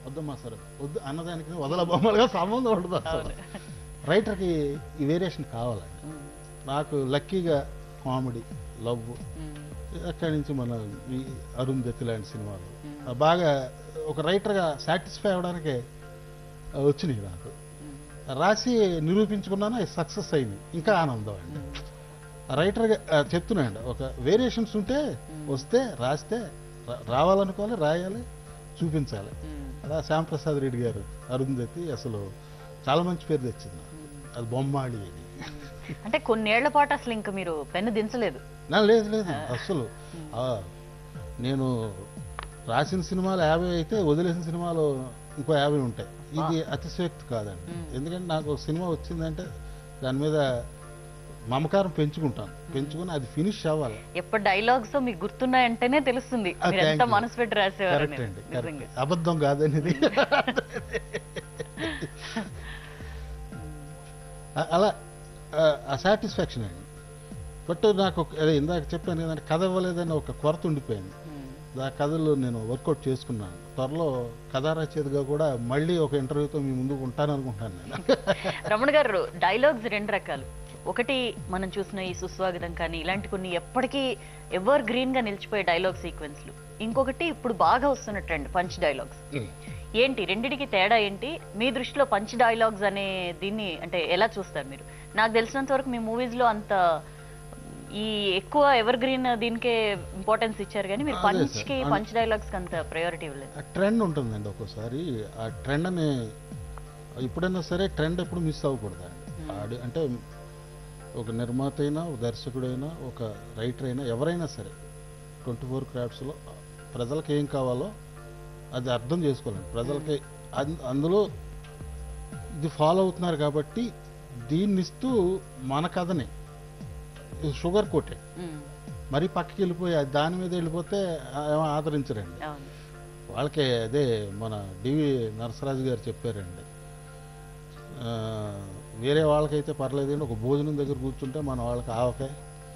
వద్దమ్మా సరే వద్దు అన్నదానికి వదల బొమ్మలుగా సంబంధం ఉండదు అసలు రైటర్కి ఈ వేరియేషన్ కావాలండి ఉమ్, నాకు లక్కీగా కామెడీ లవ్ ఉమ్, అక్కడి నుంచి మన ఈ అరుంధతి లాంటి సినిమాలు ఉమ్, ఆ బాగా ఒక రైటర్గా సాటిస్ఫై అవ్వడానికి ఆ, వచ్చినాయి నాకు ఉమ్, రాసి నిరూపించుకున్నాను అది సక్సెస్ అయింది ఇంకా ఆనందం అండి ఉమ్. రైటర్గా ఆ, చెప్తున్నాండి ఒక వేరియేషన్స్ ఉంటే వస్తే రాస్తే రా- రావాలనుకోవాలి రాయాలి చూపించాలి ఉమ్, అలా శ్యాంప్రసాద్ రెడ్డి గారు అరుంధతి అసలు చాలా మంచి పేరు తెచ్చింది నాకు. అది బొమ్మాళి అని అంటే కొన్నేళ్ల పాటు అసలు ఇంకా మీరు పెన్ను దించలేదు నా లేదు లేదు అసలు ఆ, నేను రాసిన సినిమాలు యాభై అయితే వదిలేసిన సినిమాలు ఇంకో యాభై ఉంటాయి ఇది అతిశయోక్తి కాదండి మ్మ్. ఎందుకంటే నాకు ఒక సినిమా వచ్చిందంటే దాని మీద మమకారం పెంచుకుంటాను పెంచుకుని అది ఫినిష్ అవ్వాలి ఎప్పటి డైలాగ్స్ మీకు గుర్తున్నాయంటేనే తెలుస్తుంది ఆ, మీరు ఎంత thank you. మనసు పెట్టి రాసేవారు కరెక్ట్ అండి నిజంగా కరెక్ట్ అబద్ధం కాదనేది అ- అలా ఆ సాటిస్ఫాక్షన్ అండి బట్ నాకు ఒక- అదే ఇందాక చెప్పాను కదంటే కథ ఇవ్వలేదని ఒక కొరత ఉండిపోయింది ఉమ్, ఆ కథలు నేను వర్కౌట్ చేసుకున్నాను త్వరలో కథా రచయితగా కూడా మళ్ళీ ఒక ఇంటర్వ్యూతో మీ ముందుకు ఉంటాను అనుకుంటాను నేను రమణ గారు డైలాగ్స్ రెండు రకాలు ఒకటి మనం చూసిన ఈ సుస్వాగతం కానీ ఇలాంటి కొన్ని ఎప్పటికీ ఎవర్ గ్రీన్ గా నిలిచిపోయే డైలాగ్ సీక్వెన్స్లు ఇంకొకటి ఇప్పుడు బాగా వస్తున్న ట్రెండ్ పంచ్ డైలాగ్స్ ఏంటి రెండిటికి తేడా ఏంటి మీ దృష్టిలో పంచ్ డైలాగ్స్ అనే దీన్ని అంటే ఎలా చూస్తారు మీరు నాకు తెలిసినంత వరకు మీ మూవీస్ లో అంత ఈ ఎక్కువ ఎవర్ గ్రీన్ దీనికే ఇంపార్టెన్స్ ఇచ్చారు కానీ మీరు అదే సార్. పంచ్ కి అన్- పంచ్ డైలాగ్స్ కి అంత ప్రయారిటీ ఇవ్వలేదు ఆ ట్రెండ్ ఉంటుందండి ఒక్కోసారి ఆ ట్రెండ్ అని ఎప్పుడైనా సరే ట్రెండ్ ఎప్పుడు మిస్ అవ్వకూడదండి ఆడి అంటే ఒక నిర్మాత అయినా ఒక దర్శకుడైనా ఒక రైటర్ అయినా ఎవరైనా సరే ట్వంటీ ఫోర్ క్రాఫ్ట్స్లో ప్రజలకు ఏం కావాలో అది అర్థం చేసుకోవాలండి ప్రజలకి అన్- అందులో ఇది ఫాలో అవుతున్నారు కాబట్టి దీన్ని ఇస్తూ మన కథని షుగర్ కోటెడ్ ఉమ్, మరీ పక్కకి వెళ్ళిపోయి అది దాని మీద వెళ్ళిపోతే ఆ- ఏమో ఆదరించరండి అవును వాళ్ళకే అదే మన డివి నరసరాజు గారు చెప్పారండి ఆ, వేరే వాళ్ళకైతే పర్లేదండి ఒక భోజనం దగ్గర కూర్చుంటే మన వాళ్ళకి ఆవకాయ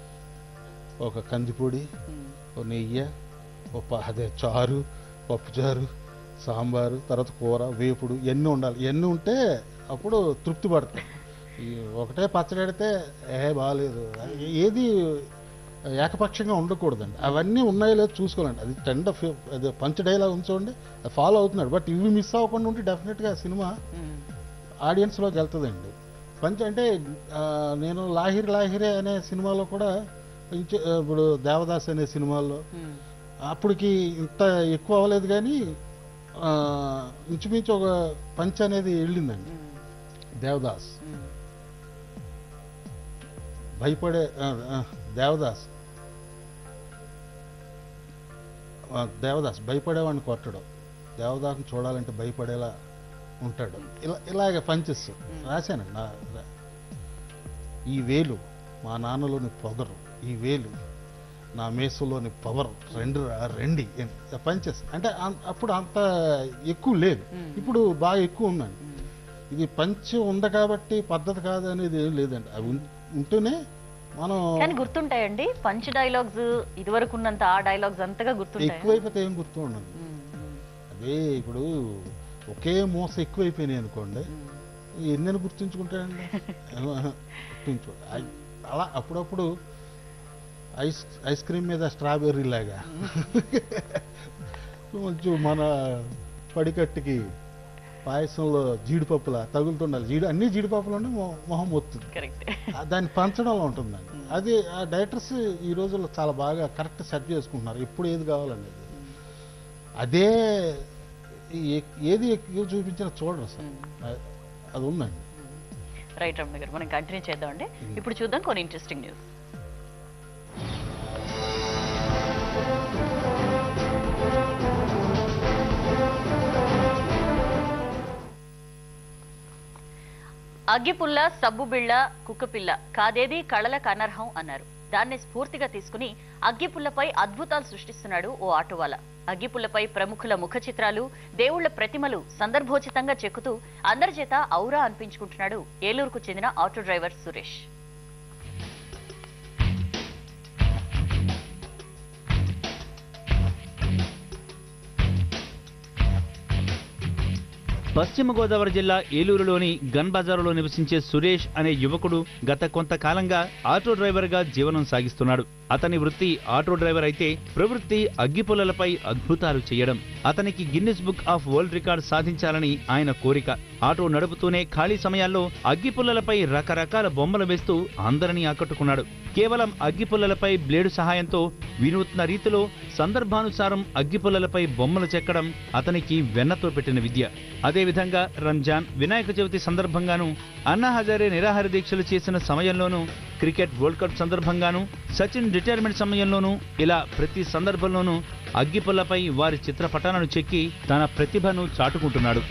ఒక కందిపొడి ఉమ్, ఒక నెయ్యి ఒక ప- అదే చారు పప్పుచారు సాంబారు తర్వాత కూర వేపుడు ఇవన్నీ ఉండాలి ఇవన్నీ ఉంటే అప్పుడు తృప్తి పడతాయి ఈ ఒకటే పచ్చడి పెడితే ఏ బాగాలేదు ఏది ఏకపక్షంగా ఉండకూడదండి అవన్నీ ఉన్నాయో లేదో చూసుకోవాలండి అది టెండ్ ఆఫ్ అదే పంచ్ డైలాగ్ ఉంచండి అది ఫాలో అవుతున్నాడు బట్ ఇవి మిస్ అవ్వకుండా ఉంటే డెఫినెట్గా సినిమా ఉమ్, ఆడియన్స్లోకి వెళ్తుందండి పంచ అంటే ఆ, నేను లాహిర్ లాహిరే అనే సినిమాలో కూడా ఇంచు- ఇప్పుడు దేవదాస్ అనే సినిమాల్లో ఉమ్, అప్పటికి ఇంత ఎక్కువ అవ్వలేదు కానీ ఆ, ఇంచుమించు ఒక పంచ్ అనేది వెళ్ళిందండి ఉమ్, దేవదాస్ ఉమ్. భయపడే ఆ, ఆ, దేవదాస్ ఆ, దేవదాస్ భయపడేవాడిని కొట్టడం దేవదాస్ని చూడాలంటే భయపడేలా ఉంటాడు ఇలా ఇలాగే పంచెస్ రాశానండి నా రా- ఈ వేలు మా నాన్నలోని పొగరు ఈ వేలు నా మేసులోని పవర్ రెండు రా- రెండి పంచెస్ అంటే అం- అప్పుడు అంత ఎక్కువ లేదు మ్మ్. ఇప్పుడు బాగా ఎక్కువ ఉందండి ఉమ్. ఇది పంచ్ ఉంది కాబట్టి పద్ధతి కాదు అనేది ఏం లేదండి అవి ఉం- ఉంటేనే మనం కానీ గుర్తుంటాయండి పంచ్ డైలాగ్స్ ఇదివరకు ఉన్నంత ఆ డైలాగ్స్ అంతగా గుర్తుంటాయి ఎక్కువైపోతే ఏం గుర్తు ఉండదు అదే ఇప్పుడు ఒకే మోస ఎక్కువైపోయినాయి అనుకోండి ఎన్నెన్ని గుర్తుంచుకుంటాయండి గుర్తుంచు అయ్- అలా అప్పుడప్పుడు ఐస్ ఐస్ క్రీమ్ మీద స్ట్రాబెర్రీ లాగా కొంచెం మన పడికట్టుకి పాయసంలో జీడిపప్పులా తగులుతుండాలి జీడి అన్ని జీడిపప్పులోనే మొ- మొహం వస్తుంది కరెక్ట్ ఆ దాన్ని పంచడంలో ఉంటుందండి అది ఆ డైరెక్టర్స్ ఈ రోజుల్లో చాలా బాగా కరెక్ట్ సెట్ చేసుకుంటున్నారు ఎప్పుడు ఏది కావాలండి అదే ఏ- ఏది ఎక్కువ చూపించినా చూడరు అసలు అ- అది ఉందండి రైట్ రమణ గారు మనం కంటిన్యూ చేద్దామండి ఇప్పుడు చూద్దాం కొన్ని ఇంట్రెస్టింగ్ న్యూస్ అగ్గిపుల్ల సబ్బుబిళ్ళ కుక్కపిల్ల కాదేది కళలకు అనర్హం అన్నారు దాన్ని స్ఫూర్తిగా తీసుకుని అగ్గిపుల్లపై అద్భుతాలు సృష్టిస్తున్నాడు ఓ ఆటోవాల అగ్గిపుల్లపై ప్రముఖుల ముఖ చిత్రాలు దేవుళ్ల ప్రతిమలు సందర్భోచితంగా చెక్కుతూ అందరి చేత ఔరా అనిపించుకుంటున్నాడు ఏలూరుకు చెందిన ఆటో డ్రైవర్ సురేష్ పశ్చిమ గోదావరి జిల్లా ఏలూరులోని గన్ బజారులో నివసించే సురేష్ అనే యువకుడు గత కొంతకాలంగా ఆటో డ్రైవర్గా జీవనం సాగిస్తున్నాడు అతని వృత్తి ఆటో డ్రైవర్ అయితే ప్రవృత్తి అగ్గిపుల్లలపై అద్భుతాలు చేయడం అతనికి Guinness book of world record సాధించాలని ఆయన కోరిక ఆటో నడుపుతూనే ఖాళీ సమయాల్లో అగ్గిపుల్లలపై రకరకాల బొమ్మలు వేస్తూ అందరినీ ఆకట్టుకున్నాడు కేవలం అగ్గిపుల్లలపై బ్లేడు సహాయంతో వినూత్న రీతిలో సందర్భానుసారం అగ్గిపుల్లలపై బొమ్మలు చెక్కడం అతనికి వెన్నతో పెట్టిన విద్య అదేవిధంగా రంజాన్ వినాయక చవితి సందర్భంగాను అన్నా హజారే నిరాహార దీక్షలు చేసిన సమయంలోనూ క్రికెట్ వరల్డ్ కప్ సందర్భంగాను సచిన్ రిటైర్మెంట్ సమయంలోనూ ఇలా ప్రతి సందర్భంలోనూ అగ్గిపుల్లపై వారి చిత్రపటాలను చెక్కి తన ప్రతిభను చాటుకుంటున్నాడు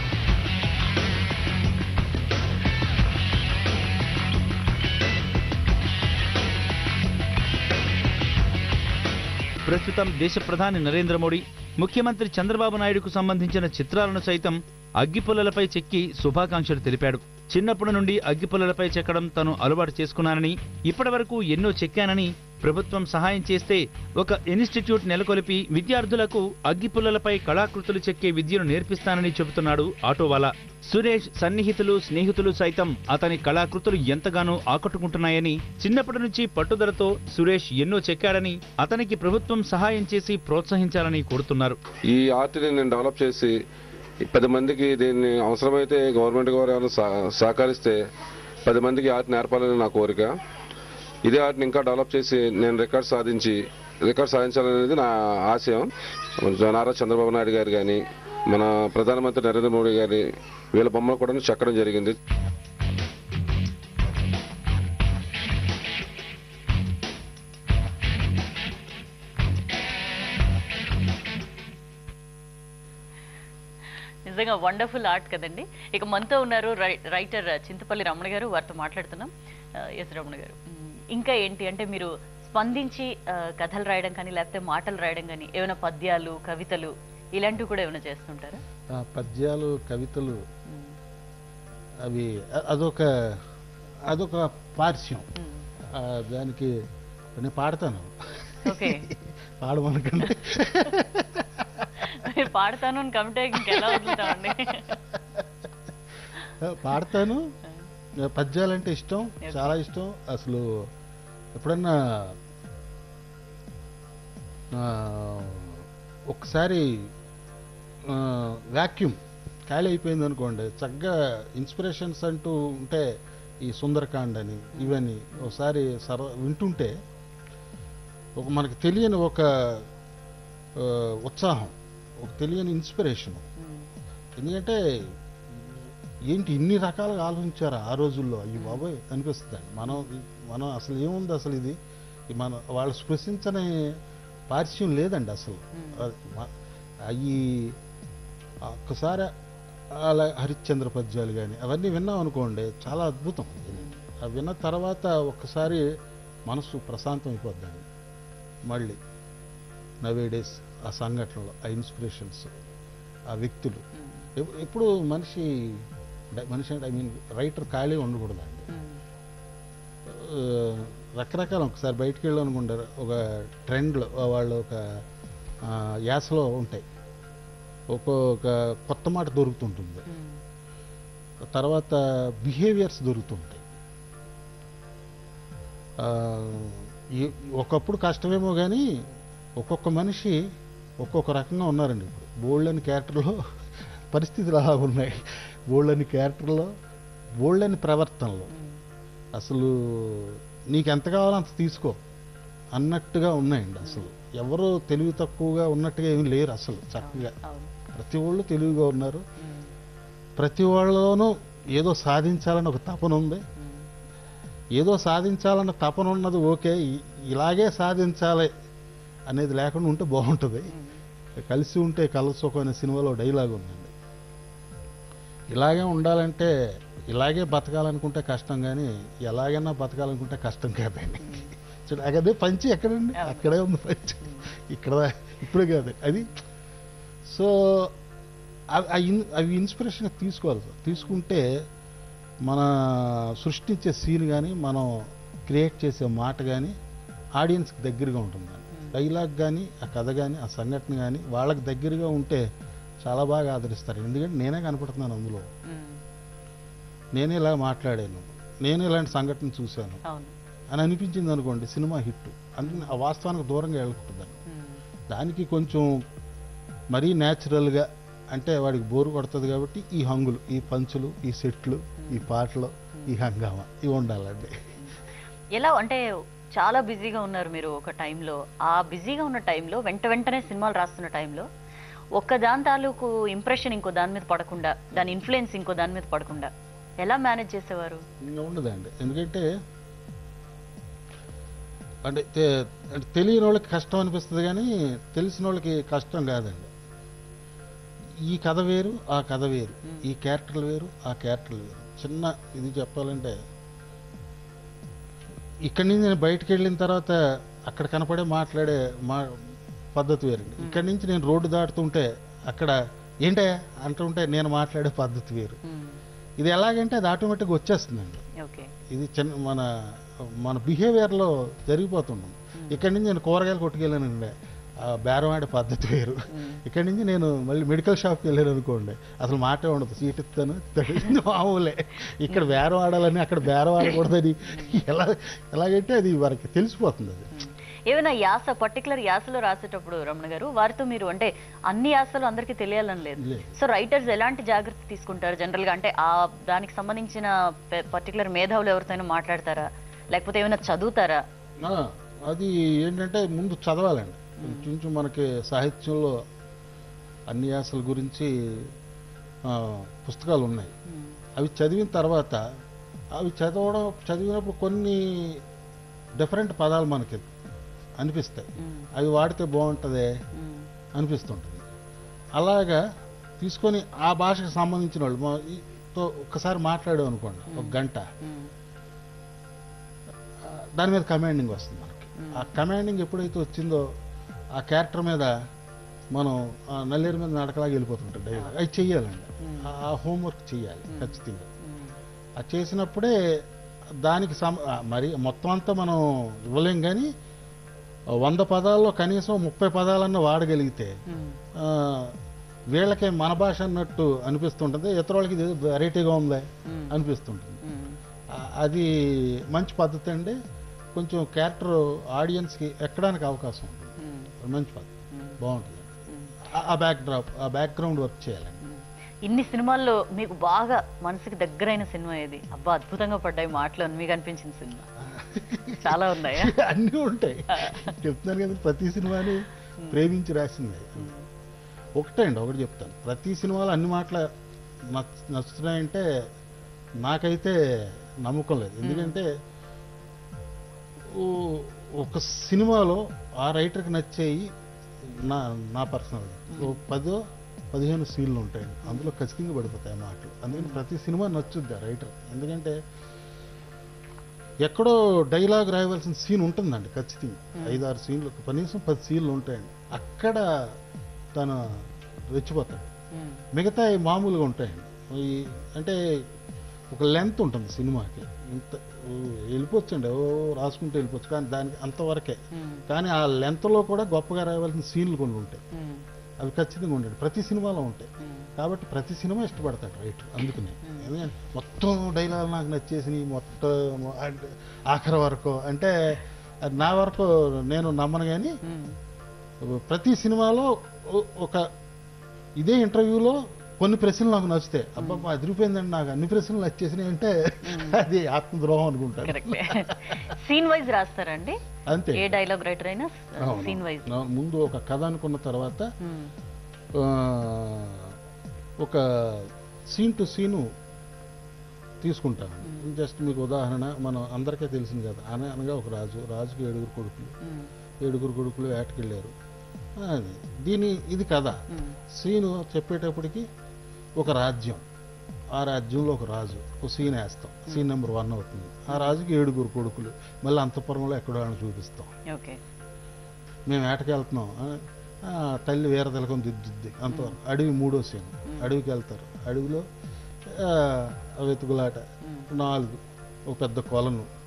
ప్రస్తుతం దేశ ప్రధాని నరేంద్ర మోడీ ముఖ్యమంత్రి చంద్రబాబు నాయుడుకు సంబంధించిన చిత్రాలను సైతం అగ్గిపుల్లలపై చెక్కి శుభాకాంక్షలు తెలిపాడు చిన్నప్పటి నుండి అగ్గిపుల్లలపై చెక్కడం తను అలవాటు చేసుకున్నానని ఇప్పటివరకు ఎన్నో చెక్కానని ప్రభుత్వం సహాయం చేస్తే ఒక ఇన్స్టిట్యూట్ నెలకొల్పి విద్యార్థులకు అగ్గిపుల్లలపై కళాకృతులు చెక్కే విద్యను నేర్పిస్తానని చెబుతున్నాడు ఆటోవాలా సురేష్ సన్నిహితులు స్నేహితులు సైతం అతని కళాకృతులు ఎంతగానో ఆకట్టుకుంటున్నాయని చిన్నప్పటి నుంచి పట్టుదలతో సురేష్ ఎన్నో చెక్కాడని అతనికి ప్రభుత్వం సహాయం చేసి ప్రోత్సహించాలని కోరుతున్నారు ఈ ఆర్ట్ని నేను డెవలప్ చేసి పది మందికి దీన్ని అవసరమైతే గవర్నమెంట్ గారు ఏమైనా సహ- సహకరిస్తే పది మందికి ఆర్ట్ నేర్పాలని నా కోరిక ఇదే ఆర్ట్ని ఇంకా డెవలప్ చేసి నేను రికార్డ్ సాధించి రికార్డ్ సాధించాలనేది నా ఆశయం నారా చంద్రబాబు నాయుడు గారు కానీ మన ప్రధానమంత్రి నరేంద్ర మోడీ గారి వీళ్ళ బొమ్మలు కూడా చెక్కడం జరిగింది నిజంగా వండర్ఫుల్ ఆర్ట్ కదండి ఇక మనతో ఉన్నారు రై- రైటర్ చింతపల్లి రమణ గారు వారితో మాట్లాడుతున్నాం ఆ, ఎస్ రమణ గారు మ్, ఇంకా ఏంటి అంటే మీరు స్పందించి ఆ, కథలు రాయడం కానీ లేకపోతే మాటలు రాయడం కానీ ఏమైనా పద్యాలు కవితలు ఇలాంటివి కూడా ఏమైనా చేస్తుంటారా ఆ పద్యాలు కవితలు మ్, అవి అ- అదొక అదొక పార్శ్యం మ్. ఆ, దానికి నేను పాడతాను ఓకే పాడమనకండి మీరు పాడతాను అని కమిటీ ఇంకెలా వదులుతామండి పాడతాను పద్యాలంటే ఇష్టం Yes. చాలా ఇష్టం అసలు ఎప్పుడన్నా ఆ, ఒకసారి వ్యాక్యూమ్ ఖాళీ అయిపోయింది అనుకోండి చక్కగా ఇన్స్పిరేషన్స్ అంటూ ఉంటే ఈ సుందరకాండ్ అని ఇవన్నీ ఒకసారి సర వింటుంటే ఒక మనకు తెలియని ఒక ఆ, ఉత్సాహం ఒక తెలియని ఇన్స్పిరేషన్ మ్, ఎందుకంటే ఏంటి ఇన్ని రకాలుగా ఆలోచించారు ఆ రోజుల్లో అయ్యి బాబోయ్ అనిపిస్తుంది మనం మనం అసలు ఏముంది అసలు ఇది ఈ మన వాళ్ళు స్పృశించని పార్శ్యం లేదండి అసలు అవి ఒక్కసారి అలా హరిశ్చంద్ర పద్యాలు కానీ అవన్నీ విన్నాం అనుకోండి చాలా అద్భుతం అవి విన్న తర్వాత ఒక్కసారి మనసు ప్రశాంతం అయిపోద్దండి మళ్ళీ నవే డేస్ ఆ సంఘటనలు ఆ ఇన్స్పిరేషన్స్ ఆ వ్యక్తులు మ్, ఎప్- ఎప్పుడు మనిషి డ- మనిషి అంటే ఐ మీన్ రైటర్ ఖాళీ ఉండకూడదండి మ్, ఆ, రకరకాల ఒకసారి బయటికి వెళ్ళాలనుకుంటారు ఒక ట్రెండ్లో వాళ్ళు ఒక ఆ, యాసలో ఉంటాయి ఒక్కొక్క కొత్త మాట దొరుకుతుంటుంది మ్, తర్వాత బిహేవియర్స్ దొరుకుతుంటాయి ఆ, ఈ- ఒకప్పుడు కష్టమేమో కానీ ఒక్కొక్క మనిషి ఒక్కొక్క రకంగా ఉన్నారండి ఇప్పుడు బోల్డని క్యారెక్టర్లో పరిస్థితులు అలా ఉన్నాయి బోల్డని క్యారెక్టర్లో బోల్డని ప్రవర్తనలో మ్, అసలు నీకు ఎంత కావాలో అంత తీసుకో అన్నట్టుగా ఉన్నాయండి అసలు ఎవరు తెలివి తక్కువగా ఉన్నట్టుగా ఏమి లేరు అసలు చక్కగా అవును ప్రతి వాళ్ళు తెలివిగా ఉన్నారు మ్, ప్రతి వాళ్ళలోనూ ఏదో సాధించాలని ఒక తపన ఉంది మ్, ఏదో సాధించాలన్న తపన ఉన్నది ఓకే ఇ- ఇలాగే సాధించాలి అనేది లేకుండా ఉంటే బాగుంటుంది మ్, కలిసి ఉంటే కలసుఖం అనే సినిమాలో డైలాగ్ ఉందండి ఇలాగే ఉండాలంటే ఇలాగే బతకాలనుకుంటే కష్టం కానీ ఎలాగైనా బతకాలనుకుంటే కష్టం కాదండి చూడు అదే పంచి ఎక్కడండి అవును. అక్కడే ఉంది పంచి ఇక్కడ ఇప్పుడే కాదు అది సో అవి- ఆ ఇన్- అవి ఇన్స్పిరేషన్ తీసుకోవాలి సార్ తీసుకుంటే మన సృష్టించే సీన్ కానీ మనం క్రియేట్ చేసే మాట కానీ ఆడియన్స్కి దగ్గరగా ఉంటుందండి డైలాగ్ కానీ ఆ కథ కానీ ఆ సంఘటన కానీ వాళ్ళకి దగ్గరగా ఉంటే చాలా బాగా ఆదరిస్తారు ఎందుకంటే నేనే కనపడుతున్నాను అందులో ఉమ్, నేనే ఇలా మాట్లాడాను నేను ఇలాంటి సంఘటన చూశాను అవును అని అనిపించింది అనుకోండి సినిమా హిట్ అందుకని ఆ వాస్తవానికి దూరంగా వెళ్ళకుంటుందని ఉమ్, దానికి కొంచెం మరీ న్యాచురల్గా అంటే వాడికి బోరు కొడుతుంది కాబట్టి ఈ హంగులు ఈ పంచులు ఈ సెట్లు ఈ పాటలు ఈ హంగామా ఇవి ఉండాలండి ఎలా అంటే చాలా బిజీగా ఉన్నారు మీరు ఒక టైంలో ఆ బిజీగా ఉన్న టైంలో వెంట వెంటనే సినిమాలు రాస్తున్న టైంలో ఒక్క దాని తాలూకు ఇంప్రెషన్ ఇంకో దాని మీద పడకుండా దాని ఇన్ఫ్లుయెన్స్ ఇంకో దాని మీద పడకుండా ఎలా మేనేజ్ చేసేవారు ఇంకా ఉండదండి ఎందుకంటే అంటే తె- అంటే తెలియని వాళ్ళకి కష్టం అనిపిస్తుంది కానీ తెలిసిన వాళ్ళకి కష్టం కాదండి ఈ కథ వేరు ఆ కథ వేరు ఈ క్యారెక్టర్లు వేరు ఆ క్యారెక్టర్లు వేరు చిన్న ఇది చెప్పాలంటే ఇక్కడి నుంచి నేను బయటకు వెళ్ళిన తర్వాత అక్కడ కనపడే మాట్లాడే మా పద్ధతి వేరండి ఇక్కడి నుంచి నేను రోడ్డు దాటుతుంటే అక్కడ ఏంటే అంటుంటే నేను మాట్లాడే పద్ధతి వేరు ఇది ఎలాగంటే అది ఆటోమేటిక్గా వచ్చేస్తుందండి ఓకే ఇది చిన్న మన మన బిహేవియర్లో జరిగిపోతున్నాం ఇక్కడి నుంచి నేను కూరగాయలు కొట్టుకెళ్ళానండి ఆ బేరం ఆడే పద్ధతి వేరు ఇక్కడి నుంచి నేను మళ్ళీ మెడికల్ షాప్కి వెళ్ళాను అనుకోండి అసలు మాటే ఉండదు సీట్ ఇస్తాను ఇస్తాను, మామూలే ఇక్కడ బేరం ఆడాలని అక్కడ బేరం ఆడకూడదని ఎలా ఎలాగంటే అది వారికి తెలిసిపోతుంది అది ఏమైనా యాస పర్టికులర్ యాసలో రాసేటప్పుడు రమణ గారు వారితో మీరు అంటే అన్ని యాసలు అందరికీ తెలియాలని లేదు లేదు. సో రైటర్స్ ఎలాంటి జాగ్రత్త తీసుకుంటారు జనరల్ గా అంటే ఆ దానికి సంబంధించిన పర్టికులర్ మేధావులు ఎవరితోనైనా మాట్లాడతారా లేకపోతే ఏమైనా చదువుతారా ఆ, అది ఏంటంటే ముందు చదవాలండి కొంచెం మనకి సాహిత్యంలో అన్ని యాసల గురించి ఆ, పుస్తకాలు ఉన్నాయి అవి చదివిన తర్వాత అవి చదవడం చదివినప్పుడు కొన్ని డిఫరెంట్ పదాలు మనకి అనిపిస్తాయి మ్మ్. అవి వాడితే బాగుంటుంది మ్మ్. అనిపిస్తుంటుంది అలాగా తీసుకొని ఆ భాషకు సంబంధించిన వాళ్ళు మా- ఈ- తో ఒక్కసారి మాట్లాడాం అనుకోండి ఒక గంట మ్మ్. ఆ, దాని మీద కమాండింగ్ వస్తుంది మనకి ఆ కమాండింగ్ ఎప్పుడైతే వచ్చిందో ఆ క్యారెక్టర్ మీద మనం ఆ నల్లేరు మీద నడకలాగా వెళ్ళిపోతుంటాం డైలాగ్ అవి చెయ్యాలండి ఆ- ఆ హోంవర్క్ చెయ్యాలి ఖచ్చితంగా మ్మ్. అది చేసినప్పుడే దానికి సమ ఆ, మరి మొత్తం అంతా మనం ఇవ్వలేం కానీ వంద పదాల్లో కనీసం ముప్పై పదాలన్నా వాడగలిగితే మ్మ్. ఆ, వీళ్ళకే మన భాష అన్నట్టు అనిపిస్తుంటుంది ఇతర వాళ్ళకి ఇది వెరైటీగా ఉందే మ్మ్. అనిపిస్తుంటుంది మ్మ్. ఆ, అది మంచి పద్ధతి అండి కొంచెం క్యారెక్టర్ ఆడియన్స్కి ఎక్కడానికి అవకాశం ఉంటుంది మ్మ్. అది మంచి పద్ధతి మ్మ్. బాగుంటుంది మ్మ్. ఆ- ఆ బ్యాక్ డ్రాప్ ఆ బ్యాక్గ్రౌండ్ వర్క్ చేయాలండి ఇన్ని సినిమాల్లో మీకు బాగా మనసుకి దగ్గరైన సినిమా ఏది అబ్బా అద్భుతంగా పడ్డాయి మాటలు అని మీకు అనిపించిన సినిమా చాలా ఉన్నాయా అన్నీ ఉంటాయి చెప్తున్నాను కదా ప్రతి సినిమాని ప్రేమించి రాసింది ఒకటే అండి ఒకటి చెప్తాను ప్రతి సినిమాలో అన్ని మాటలు నచ్- నచ్చుతున్నాయంటే నాకైతే నమ్మకం లేదు ఎందుకంటే ఓ- ఒక సినిమాలో ఆ రైటర్కి నచ్చేయి నా నా పర్సనల్ ఓ పదో పదిహేను సీన్లు ఉంటాయండి అందులో ఖచ్చితంగా పడిపోతాయి ఆ మాటలు అందుకని ప్రతి సినిమా నచ్చుద్ది ఆ రైటర్ ఎందుకంటే ఎక్కడో డైలాగ్ రాయవలసిన సీన్ ఉంటుందండి ఖచ్చితంగా ఐదారు సీన్లు కనీసం పది సీన్లు ఉంటాయండి అక్కడ తను రెచ్చిపోతాడు మ్మ్. మిగతా మామూలుగా ఉంటాయండి ఈ అంటే ఒక లెంత్ ఉంటుంది సినిమాకి ఇంత ఓ వెళ్ళిపోవచ్చండి ఓ రాసుకుంటూ వెళ్ళిపోవచ్చు కానీ దానికి అంతవరకే మ్మ్. కానీ ఆ లెంత్లో కూడా గొప్పగా రాయవలసిన సీన్లు కొన్ని ఉంటాయి మ్మ్. అవి ఖచ్చితంగా ఉంటాయి ప్రతి సినిమాలో ఉంటాయి మ్మ్. కాబట్టి ప్రతి సినిమా ఇష్టపడతాడు రైటర్ అందుకనే ఎందుకంటే మొత్తం డైలాగ్ నాకు నచ్చేసి మొత్తం అంటే ఆఖరి వరకు అంటే అది నా వరకు నేను నమ్మను కానీ మ్మ్. ప్రతి సినిమాలో ఓ- ఒక ఇదే ఇంటర్వ్యూలో కొన్ని ప్రశ్నలు నాకు నచ్చుతాయి అబ్బా అదిరిపోయిందండి నాకు అన్ని ప్రశ్నలు నచ్చేసినాయి అంటే అది ఆత్మద్రోహం అనుకుంటాను కరెక్టే సీన్ వైజ్ రాస్తారండి అంతే ఏ డైలాగ్ రైటర్ అయినా అవును. సీన్ వైజ్ అవును. ముందు ఒక కథ అనుకున్న తర్వాత ఆ, ఒక సీన్ టు సీను తీసుకుంటాను జస్ట్ మీకు ఉదాహరణ మనం అందరికీ తెలిసింది కదా అన అనగా ఒక రాజు రాజుకి ఏడుగురు కొడుకులు ఏడుగురు కొడుకులు వేటకెళ్ళారు అది దీని ఇది కథ సీను చెప్పేటప్పటికి ఒక రాజ్యం ఆ రాజ్యంలో ఒక రాజు ఒక సీన్ వేస్తాం సీన్ నెంబర్ వన్ అవుతుంది ఆ రాజుకి ఏడుగురు కొడుకులు మళ్ళీ అంతఃపురంలో ఎక్కడో అని చూపిస్తాం ఓకే మేము వేటకి వెళ్తున్నాం ఆ, ఆ, తల్లి వేర తిలకం దిద్దుద్ది అంత అడవి మూడో సీన్ అడవికి వెళ్తారు అడవిలో ఆ, వెతుకులాట నాలుగు ఒక పెద్ద కొలను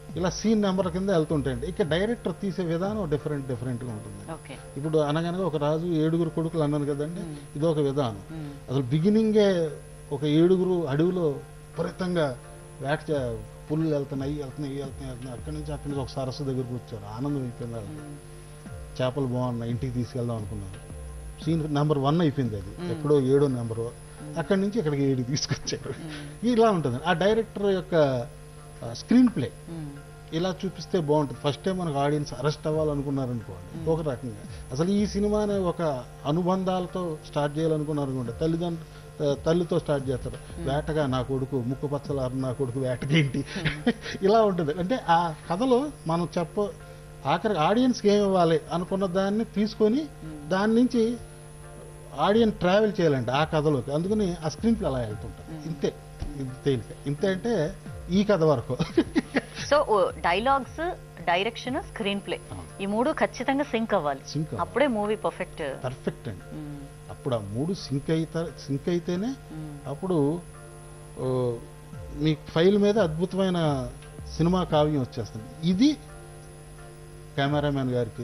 ఇలా సీన్ నెంబర్ కింద వెళ్తుంటాయండి ఇక డైరెక్టర్ తీసే విధానం డిఫరెంట్ డిఫరెంట్గా ఉంటుంది ఓకే ఇప్పుడు అనగానే ఒక రాజు ఏడుగురు కొడుకులు అన్నాను కదండి ఇది ఒక విధానం మ్మ్. అసలు బిగినింగే ఒక ఏడుగురు అడవిలో విపరీతంగా వేట చే- పుల్లు వెళ్తున్నాయి వెళ్తున్నాయి ఇవి వెళ్తున్నాయి వెళ్తున్నాయి అక్కడి నుంచి అక్కడి నుంచి ఒక సరస్సు దగ్గరికి వచ్చారు ఆనందం అయిపోయింది వాళ్ళకి చేపలు బాగున్నాయి ఇంటికి తీసుకెళ్దాం అనుకున్నారు సీన్ నెంబర్ వన్ అయిపోయింది అది ఎక్కడో ఏడో నెంబర్ అక్కడి నుంచి ఇక్కడికి ఏడు తీసుకొచ్చారు ఇలా ఉంటుంది ఆ డైరెక్టర్ యొక్క స్క్రీన్ ప్లే మ్మ్. ఇలా చూపిస్తే బాగుంటుంది ఫస్ట్ టైం మనకు ఆడియన్స్ అరెస్ట్ అవ్వాలనుకున్నారనుకోండి ఒక రకంగా అసలు ఈ సినిమాని ఒక అనుబంధాలతో స్టార్ట్ చేయాలనుకున్నారు అనుకోండి తల్లిదండ్రు ఆ, తల్లితో స్టార్ట్ చేస్తారు వేటగా నా కొడుకు ముక్కు పచ్చలారు నా కొడుకు వేటకేంటి ఇలా ఉంటుంది అంటే ఆ కథలో మనం చెప్ప ఆఖరి ఆడియన్స్కి ఏమి ఇవ్వాలి అనుకున్న దాన్ని తీసుకొని దాని నుంచి ఆడియన్స్ ట్రావెల్ చేయాలండి ఆ కథలోకి అందుకని ఆ స్క్రీన్ ప్లే అలా వెళ్తుంటారు ఇంతే ఇది తేలిక ఇంతే అంటే ఈ కథ వరకు so dialogues direction screenplay ఆ. ఈ మూడు ఖచ్చితంగా సింక్ అవ్వాలి Sync అవ్వాలి. అప్పుడే మూవీ పర్ఫెక్ట్ పర్ఫెక్ట్ అండి అప్పుడు ఆ మూడు సింక్ అయితే సింక్ అయితేనే అప్పుడు ఓ, మీ ఫైల్ మీద అద్భుతమైన సినిమా కావ్యం వచ్చేస్తుంది ఇది కెమెరామెన్ గారికి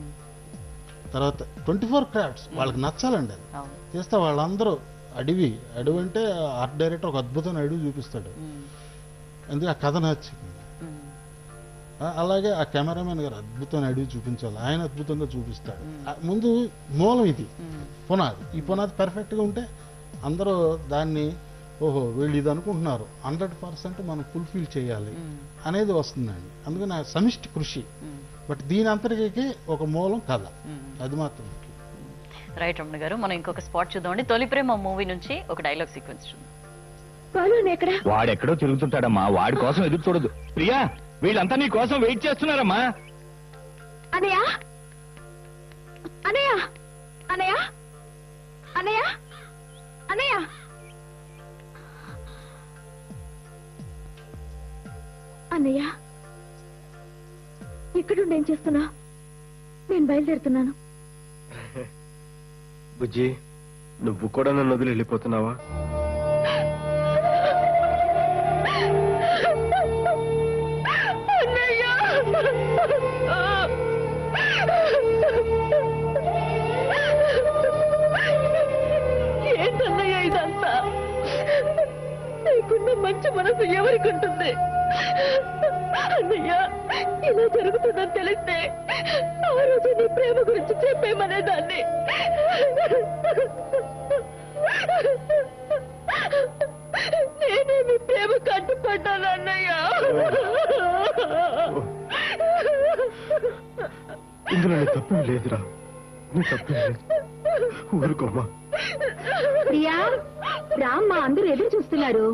తర్వాత ట్వంటీ ఫోర్ క్రాఫ్ట్స్ వాళ్ళకి నచ్చాలండి అది అవును చేస్తే వాళ్ళందరూ అడవి అడవి అంటే ఆర్ట్ డైరెక్టర్ ఒక అద్భుతమైన అడవి చూపిస్తాడు మ్మ్. ఎందుకు ఆ కథ నచ్చింది మ్మ్. ఆ, అలాగే ఆ కెమెరామెన్ గారు అద్భుతమైన అడవి చూపించాలి ఆయన అద్భుతంగా చూపిస్తాడు ఆ, ముందు మూలం ఇది మ్మ్. పునాది ఈ పునాది పర్ఫెక్ట్గా ఉంటే అందరూ దాన్ని ఓహో వీళ్ళు ఇది అనుకుంటున్నారు హండ్రెడ్ పర్సెంట్ మనం ఫుల్ఫిల్ చేయాలి మ్మ్. అనేది వస్తుందండి అందుకని ఆ సమిష్టి కృషి మ్మ్. బట్ దీని అంతటికి ఒక మూలం కథ మ్మ్. అది మాత్రం ముఖ్యం. రైట్ రమణ గారు మనం ఇంకొక స్పాట్ చూద్దామండి తొలి ప్రేమ మూవీ నుంచి ఒక డైలాగ్ సీక్వెన్స్ చూద్దాం బాలు ఎక్కడ వాడెక్కడో తిరుగుతుంటాడమ్మా వాడి కోసం ఎదురు చూడదు ప్రియా వీళ్ళంతా నీ కోసం వెయిట్ చేస్తున్నారమ్మా అనయ్య అనయ్య అనయ్య అనయ్య అనయ్య అన్నయ్య ఇక్కడుండి ఏం చేస్తున్నా నేను బయలుదేరుతున్నాను బుజ్జి నువ్వు కూడా నన్ను వదిలి వెళ్ళిపోతున్నావా ఏంటన్నయ్య ఇదంతా నీకున్న మంచి మనసు ఎవరికి ఉంటుంది అన్నయ్య ఇలా జరుగుతుందని తెలిస్తే ఆ రోజు నీ ప్రేమ గురించి చెప్పేమనేదాన్ని నేనే మీ ప్రేమ కట్టుపడ్డాను అన్నయ్య ఇందులో నీ తప్పేం లేదురా నీ తప్పేం లేదు ఊరుకోమ్మా ప్రియా రామ్మా అందరూ ఎదురు చూస్తున్నారు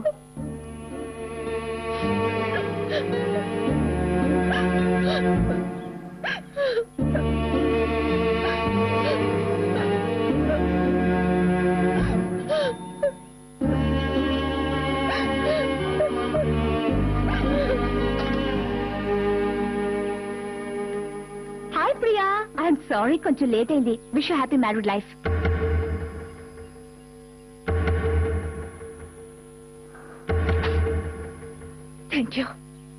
హాయ్ ప్రియా ఐఎమ్ సారీ కొంచెం లేట్ అయింది wish happy married life thank you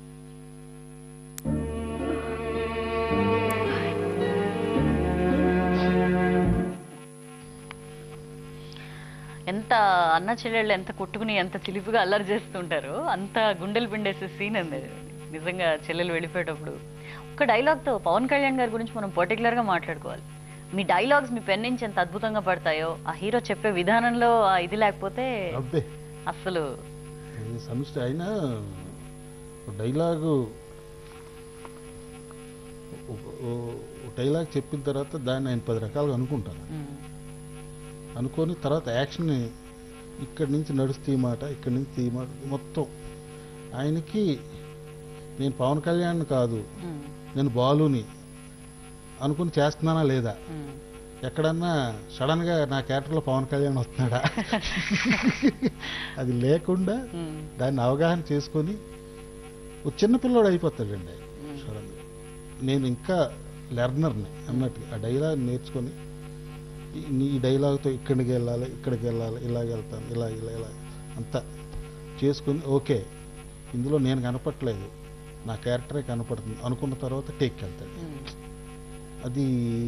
ఎంత అన్న చెల్లెళ్ళు ఎంత కొట్టుకుని ఎంత చిలిపిగా అల్లరి చేస్తుంటారో అంత గుండెలు పిండేసే సీన్ అంది అది. నిజంగా చెల్లెలు వెళ్ళిపోయేటప్పుడు ఒక డైలాగ్తో పవన్ కళ్యాణ్ గారి గురించి మనం particular గా మాట్లాడుకోవాలి మీ డైలాగ్స్ మీ పెన్ నుంచి ఎంత అద్భుతంగా పడతాయో ఆ హీరో చెప్పే విధానంలో ఆ ఇది లేకపోతే అబ్బే అస్సలు ఇది సమిష్టి అయినా ఒక డైలాగు ఒక- ఓ- ఒక డైలాగ్ చెప్పిన తర్వాత దాన్ని ఆయన పది రకాలుగా అనుకుంటాను మ్, అనుకొని తర్వాత యాక్షన్ ఇక్కడి నుంచి నడుస్తే ఈ మాట ఇక్కడి నుంచి ఈ మాట మొత్తం ఆయనకి నేను పవన్ కళ్యాణ్ కాదు మ్, నేను బాలుని అనుకుని చేస్తున్నానా లేదా మ్. ఎక్కడన్నా సడన్ గా నా క్యారెక్టర్లో పవన్ కళ్యాణ్ వస్తున్నాడా అది లేకుండా మ్, దాన్ని అవగాహన చేసుకొని ఒక చిన్న పిల్లోడు అయిపోతాడండి సడన్ నేను ఇంకా లెర్నర్ని అన్నట్టు ఆ డైలాగ్ నేర్చుకొని ఈ- నీ డైలాగ్తో ఇక్కడికి వెళ్ళాలి ఇక్కడికి వెళ్ళాలి ఇలాగ వెళ్తాను ఇలా ఇలా ఇలా అంతా చేసుకొని ఓకే ఇందులో నేను కనపట్లేదు నా క్యారెక్టరే కనపడుతుంది అనుకున్న తర్వాత టేక్కి వెళ్తాడు అది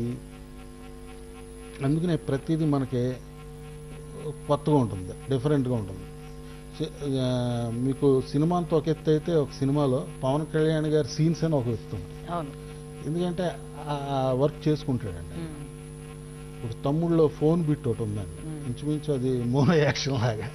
అందుకనే ప్రతిదీ మనకి కొత్తగా ఉంటుంది డిఫరెంట్గా ఉంటుంది సి- ఆ, మీకు సినిమా అంతా ఒక ఎత్తు అయితే ఒక సినిమాలో పవన్ కళ్యాణ్ గారి సీన్స్ అని ఒక ఎత్తు ఉంటుంది అవును ఎందుకంటే ఆ వర్క్ చేసుకుంటాడండి ఉమ్. ఇప్పుడు తమ్ముళ్ళలో ఫోన్ బిట్ ఒకటి ఉందండి ఇంచుమించు అది మోనో యాక్షన్ లాగా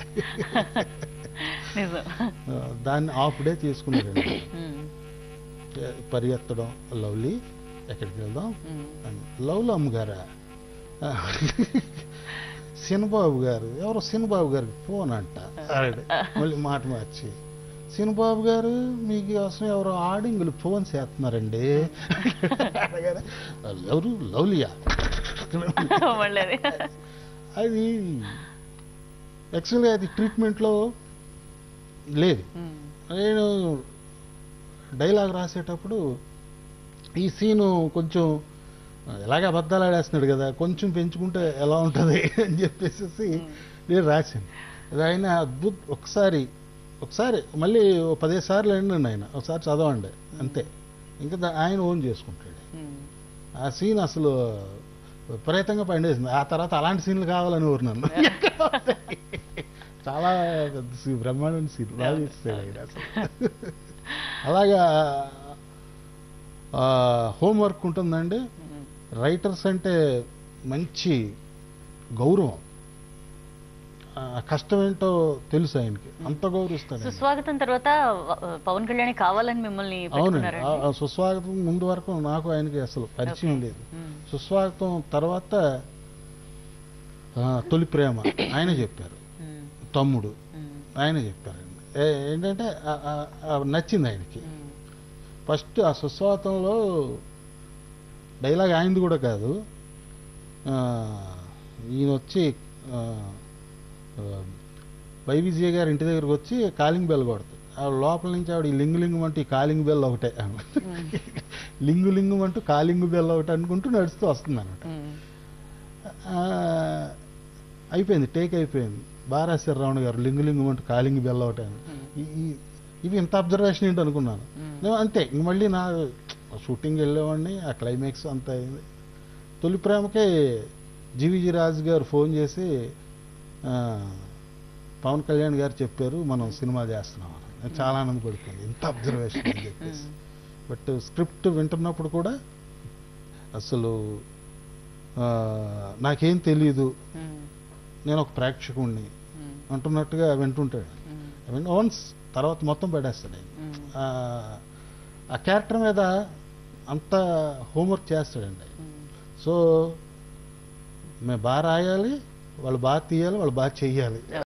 నిజం ఆ, దాన్ని హాఫ్ డే తీసుకున్నాడండి ఉమ్. పరిగెత్తడం లవ్లీ ఎక్కడికి వెళ్దాం ఉమ్. అని లవ్లో అమ్మగారా ఆ, సినబాబు గారు ఎవరో సినబాబు గారికి ఫోన్ అంట అన్నాడు. మళ్ళీ మాట మార్చి సినబాబు గారు మీకు కోసం ఎవరో ఆడింగులు ఫోన్ చేస్తున్నారండి అనగానే, ఎవరు లవ్లియా మళ్ళీ అది. అది యాక్చువల్గా అది ట్రీట్మెంట్లో లేదు ఉమ్. నేను డైలాగ్ రాసేటప్పుడు ఈ సీను కొంచెం ఎలాగ అబద్ధాలు ఆడేస్తున్నాడు కదా కొంచెం పెంచుకుంటే ఎలా ఉంటుంది అని చెప్పేసి నేను రాశాను అది ఆయన అద్భుత ఒకసారి ఒకసారి మళ్ళీ ఓ పదిహేను సార్లు అండి ఆయన ఒకసారి చదవండి అంతే ఇంకా దా- ఆయన ఓన్ చేసుకుంటాడు ఉమ్. ఆ సీన్ అసలు విపరీతంగా పండేసింది ఆ తర్వాత అలాంటి సీన్లు కావాలని ఊరు నన్ను చాలా పెద్ద సీ- బ్రహ్మాండమైన సీన్ బాగా చేస్తాడు ఆయన అసలు అలాగా హోంవర్క్ ఉంటుందండి ఉమ్. రైటర్స్ అంటే మంచి గౌరవం ఆ కష్టం ఏంటో తెలుసు ఆయనకి అంత గౌరవిస్తాడు ఆయన. సుస్వాగతం తర్వాత వ- పవన్ కళ్యాణ్ కావాలని మిమ్మల్ని అవునండి ఆ- పెట్టుకున్నారండి ఆ సుస్వాగతం ముందు వరకు నాకు ఆయనకి అసలు పరిచయం లేదు ఉమ్. సుస్వాగతం తర్వాత ఆ, తొలి ప్రేమ ఆయన చెప్పారు ఉమ్. తమ్ముడు ఉమ్. ఆయన చెప్పారండి ఏ- ఏంటంటే ఆ- ఆ- ఆ నచ్చింది ఆయనకి ఉమ్. ఫస్ట్ ఆ సుస్వాగతంలో డైలాగ్ ఆయనది కూడా కాదు ఆ, ఈయన వచ్చి ఆ, ఆ, వై విజయ్ గారి ఇంటి దగ్గరకు వచ్చి కాలింగ్ బెల్ కొడుతుంది ఆ లోపల నుంచి ఆవిడ ఈ లింగు లింగు అంటూ ఈ కాలింగ్ బెల్ ఒకటే లింగు లింగు అంటూ కాలింగ్ బెల్ ఒకటి అనుకుంటూ నడుస్తూ వస్తుంది అనమాట ఉమ్. అయిపోయింది టేక్ అయిపోయింది బారాశ్వర రావణ గారు లింగు లింగు అంటూ కాలింగ్ బెల్ ఒకటే అని. ఈ- ఈ- ఇది ఇంత అబ్జర్వేషన్ ఏంటి అనుకున్నాను నేను అంతే ఇంక మళ్ళీ నా షూటింగ్ వెళ్ళేవాడిని ఆ క్లైమాక్స్ అంతా అయింది తొలి ప్రేమకే జీవిజీ రాజు గారు ఫోన్ చేసి ఆ, పవన్ కళ్యాణ్ గారు చెప్పారు మనం సినిమా చేస్తున్నాం అని నేను చాలా ఆనందపడిపోయింది ఇంత అబ్జర్వేషన్ అని చెప్పేసి బట్ స్క్రిప్ట్ వింటున్నప్పుడు కూడా అసలు ఆ, నాకేం తెలియదు ఉమ్. నేను ఒక ప్రేక్షకుణ్ణి ఉమ్. అంటున్నట్టుగా వింటుంటాడు ఉమ్. ఐ మీన్ ఓన్స్ తర్వాత మొత్తం పడేస్తాడు ఆయన. ఉమ్. ఆ, ఆ క్యారెక్టర్ మీద అంత హోంవర్క్ చేస్తాడండి ఆయన. ఉమ్. సో మేము బాగా రాయాలి వాళ్ళు బాగా తీయాలి వాళ్ళు బాగా చెయ్యాలి